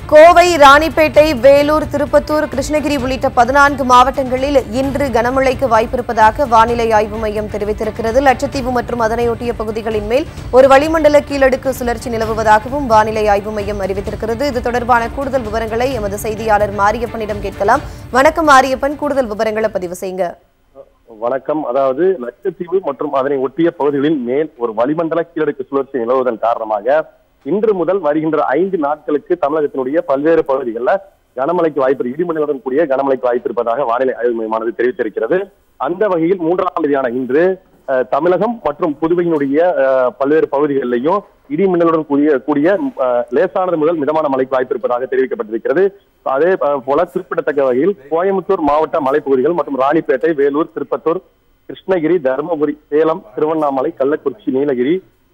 கோவை ராணிப்பேட்டை வேலூர் திருப்பத்தூர் கிருஷ்ணகிரி உள்ளிட்ட பதினான்கு மாவட்டங்களில் இன்று கனமழைக்கு வாய்ப்பிருப்பதாக வானிலை ஆய்வு மையம் தெரிவித்திருக்கிறது லட்சத்தீவு மற்றும் அதனையொட்டிய பகுதிகளின் மேல் ஒரு வளிமண்டல கீழடுக்கு சுழற்சி நிலவுவதாகவும் வானிலை ஆய்வு மையம் அறிவித்திருக்கிறது இது தொடர்பான கூடுதல் விவரங்களை எமது செய்தியாளர் மாரியப்பனிடம் கேட்கலாம் வணக்கம் மாரியப்பன் கூடுதல் விவரங்களை பதிவு செய்யுங்க வணக்கம் அதாவது லட்சத்தீவு மற்றும் அதனை ஒட்டிய பகுதிகளின் மேல் ஒரு வளிமண்டல கீழடுக்கு சுழற்சி நிலவுவதன் காரணமாக இன்று முதல் வருகின்ற ஐந்து நாட்களுக்கு தமிழகத்தினுடைய பல்வேறு பகுதிகளில் கனமழைக்கு வாய்ப்பு இடிமலையுடன் கூடிய கனமழைக்கு வாய்ப்பு இருப்பதாக வானிலை ஆய்வு மையமானது தெரிவித்திருக்கிறது அந்த வகையில் மூன்றாம் தேதியான இன்று அஹ், தமிழகம் மற்றும் புதுவையினுடைய அஹ், பல்வேறு பகுதிகளிலையும் இடி மின்னலுடன் கூடிய கூடிய அஹ், லேசானது முதல் மிதமான மழைக்கு வாய்ப்பு இருப்பதாக தெரிவிக்கப்பட்டிருக்கிறது அதே அஹ், போல குறிப்பிடத்தக்க வகையில் கோயம்புத்தூர் மாவட்ட மலைப்பகுதிகள் மற்றும் ராணிப்பேட்டை வேலூர் திருப்பத்தூர் கிருஷ்ணகிரி தருமபுரி சேலம் திருவண்ணாமலை கள்ளக்குறிச்சி நீலகிரி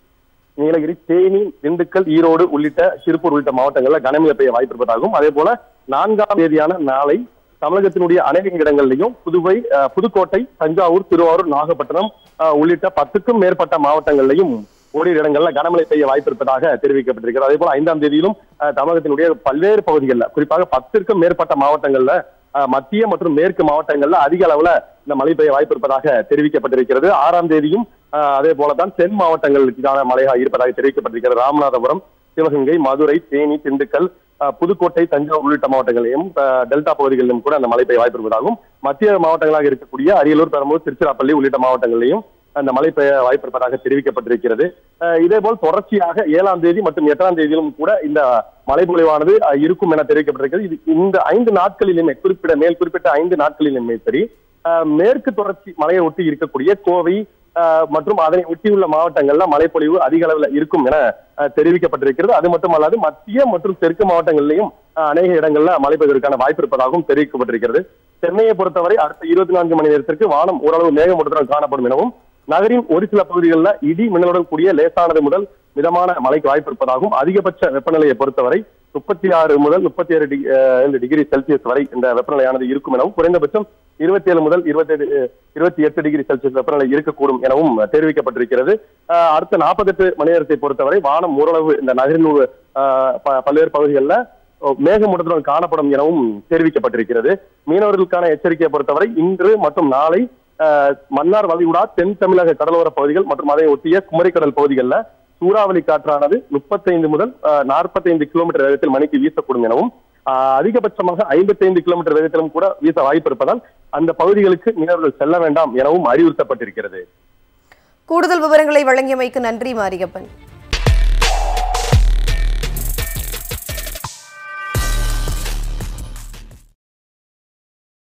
நீலகிரி தேனி திண்டுக்கல் ஈரோடு உள்ளிட்ட திருப்பூர் உள்ளிட்ட மாவட்டங்கள்ல கனமழை பெய்ய வாய்ப்பு இருப்பதாகவும் அதே போல நான்காம் தேதியான நாளை தமிழகத்தினுடைய அநேக இடங்களிலையும் புதுவை அஹ், புதுக்கோட்டை தஞ்சாவூர் திருவாரூர் நாகப்பட்டினம் அஹ், உள்ளிட்ட பத்துக்கும் மேற்பட்ட மாவட்டங்களிலையும் ஓரிரு இடங்கள்ல கனமழை பெய்ய வாய்ப்பு இருப்பதாக தெரிவிக்கப்பட்டிருக்கிறது அதே போல ஐந்தாம் தேதியிலும் அஹ், தமிழகத்தினுடைய பல்வேறு பகுதிகளில் குறிப்பாக பத்திற்கும் மேற்பட்ட மாவட்டங்கள்ல அஹ், மத்திய மற்றும் மேற்கு மாவட்டங்கள்ல அதிக அளவுல இந்த மழை பெய்ய வாய்ப்பு இருப்பதாக தெரிவிக்கப்பட்டிருக்கிறது ஆறாம் தேதியும் அஹ், அதே போலதான் தென் மாவட்டங்களுக்கான மழையாக இருப்பதாக தெரிவிக்கப்பட்டிருக்கிறது ராமநாதபுரம் சிவகங்கை மதுரை தேனி திண்டுக்கல் அஹ், புதுக்கோட்டை தஞ்சாவூர் உள்ளிட்ட மாவட்டங்களிலும் அஹ், டெல்டா பகுதிகளிலும் கூட அந்த மழை பெய்ய வாய்ப்பு இருப்பதாகவும் மத்திய மாவட்டங்களாக இருக்கக்கூடிய அரியலூர் பெரம்பூர் திருச்சிராப்பள்ளி உள்ளிட்ட மாவட்டங்களிலும் அந்த மழை பெய்ய வாய்ப்பு இருப்பதாக தெரிவிக்கப்பட்டிருக்கிறது அஹ், இதேபோல் தொடர்ச்சியாக ஏழாம் தேதி மற்றும் எட்டாம் தேதியிலும் கூட இந்த மழை பொழிவானது அஹ், இருக்கும் என தெரிவிக்கப்பட்டிருக்கிறது இது இந்த ஐந்து நாட்களிலுமே குறிப்பிட்ட மேல் குறிப்பிட்ட ஐந்து நாட்களிலுமே சரி அஹ், மேற்கு தொடர்ச்சி மலையை ஒட்டி இருக்கக்கூடிய கோவை அஹ், மற்றும் அதனை ஒட்டியுள்ள மாவட்டங்கள்ல மழைப்பொழிவு அதிக அளவுல இருக்கும் என அஹ், தெரிவிக்கப்பட்டிருக்கிறது அது மட்டுமல்லாது மத்திய மற்றும் தெற்கு மாவட்டங்களிலும் அஹ், அநேக இடங்கள்ல மழை பெய்வதற்கான வாய்ப்பு இருப்பதாகவும் தெரிவிக்கப்பட்டிருக்கிறது சென்னையை பொறுத்தவரை அடுத்த இருபத்தி நான்கு மணி நேரத்திற்கு வானம் ஓரளவு மேகமூட்டத்துடன் காணப்படும் எனவும் நகரின் ஒரு சில பகுதிகளில் இடி மின்னலுடன் கூடிய லேசானது முதல் மிதமான மழைக்கு வாய்ப்பு இருப்பதாகவும் அதிகபட்ச வெப்பநிலையை பொறுத்தவரை முப்பத்தி ஆறு முதல் முப்பத்தி ஏழு ஏழு டிகிரி செல்சியஸ் வரை இந்த வெப்பநிலையானது இருக்கும் எனவும் குறைந்தபட்சம் இருபத்தி ஏழு முதல் இருபத்தி இருபத்தி எட்டு டிகிரி செல்சியஸ் வெப்பநிலை இருக்கக்கூடும் எனவும் தெரிவிக்கப்பட்டிருக்கிறது அஹ், அடுத்த நாற்பத்தெட்டு மணி நேரத்தை பொறுத்தவரை வானம் ஓரளவு இந்த நகரின் உ- அஹ், ப- பல்வேறு பகுதிகளில் மேகமூட்டத்துடன் காணப்படும் எனவும் தெரிவிக்கப்பட்டிருக்கிறது மீனவர்களுக்கான எச்சரிக்கையை பொறுத்தவரை இன்று மற்றும் நாளை அஹ், மன்னார் வளைகுடா தென் தமிழக கடலோர பகுதிகள் மற்றும் அதை ஒட்டிய குமரிக்கடல் பகுதிகளில் சூறாவளி காற்றானது முப்பத்தைந்து முதல் நாற்பத்தைந்து கிலோமீட்டர் வேகத்தில் மணிக்கு வீசக்கூடும் எனவும் அஹ், அதிகபட்சமாக ஐம்பத்தைந்து கிலோமீட்டர் வேகத்திலும் கூட வீச வாய்ப்பு இருப்பதால் அந்த பகுதிகளுக்கு மீனவர்கள் செல்ல வேண்டாம் எனவும் அறிவுறுத்தப்பட்டிருக்கிறது கூடுதல் விவரங்களை வழங்கியமைக்கு நன்றி மாரியப்பன்